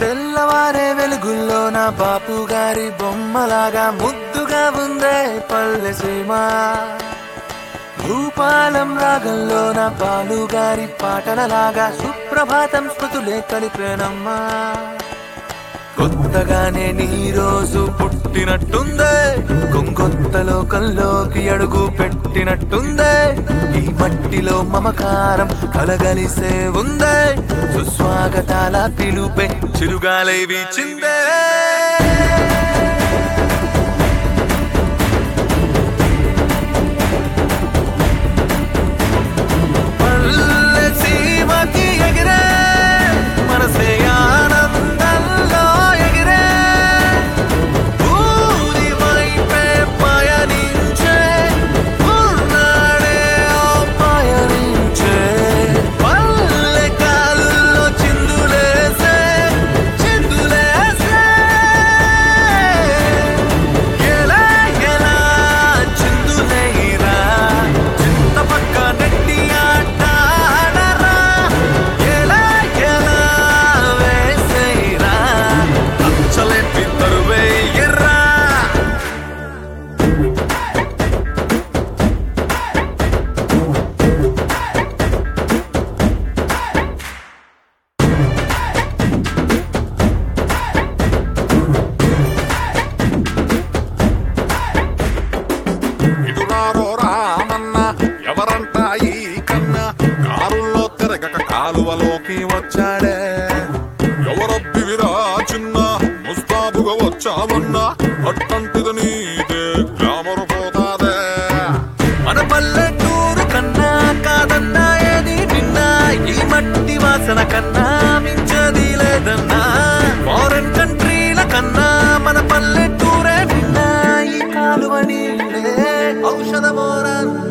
తెల్లవారే వెలుగుల్లో నా బాపు గారి బొమ్మలాగా ముద్దుగా ఉందే పల్లె సీమ భూపాలం రాగంలో నా పాలుగారి పాటలలాగా సుప్రభాతం స్మృతులే కలిపేనమ్మా కొత్తగానే నీ రోజు పుట్టినట్టుందే కొంగొత్త లోకంలోకి అడుగు పెట్టినట్టుందే ఈ మట్టిలో మమకారం కలగలిసే ఉందే సుస్వాగతాల పిలుపే చిరుగాలై వీచిందే పల్లె సీమకి ఎగిరే మనసే ఆనందంలో ఎగిరే ఊరి వైపే పయనించే ఉన్నాడే ఓ పయనించే పల్లె కాలుల్లో చిందులేసే చిందులేసే ఎలా ఎలా చిందులేరా చింత పక్క నెట్టి ఆట ఆడరా ఎలా ఎలా వేసేరా అచ్చలెట్టి తరువేయరా ఇటురారో రామన్న ఎవరంట ఈ కన్న కారుల్లో తిరగక కాలువలోకి వచ్చాడే ఎవరబ్బివిరా చిన్న ముస్తాబుగా వచ్చావన్నా అట్టంటిది నీదే గ్లామరు పోతాదే మన పల్లెటూరు కన్నా కాదన్నా ఏది విన్నా ఈ మట్టి వాసన కన్నా మించది లేదన్నా ఫారెన్ కంట్రీల కన్నా మన పల్లెటూరే విన్నా ఈ కాలువ నీళ్ళే ఔషధ మోరన్నా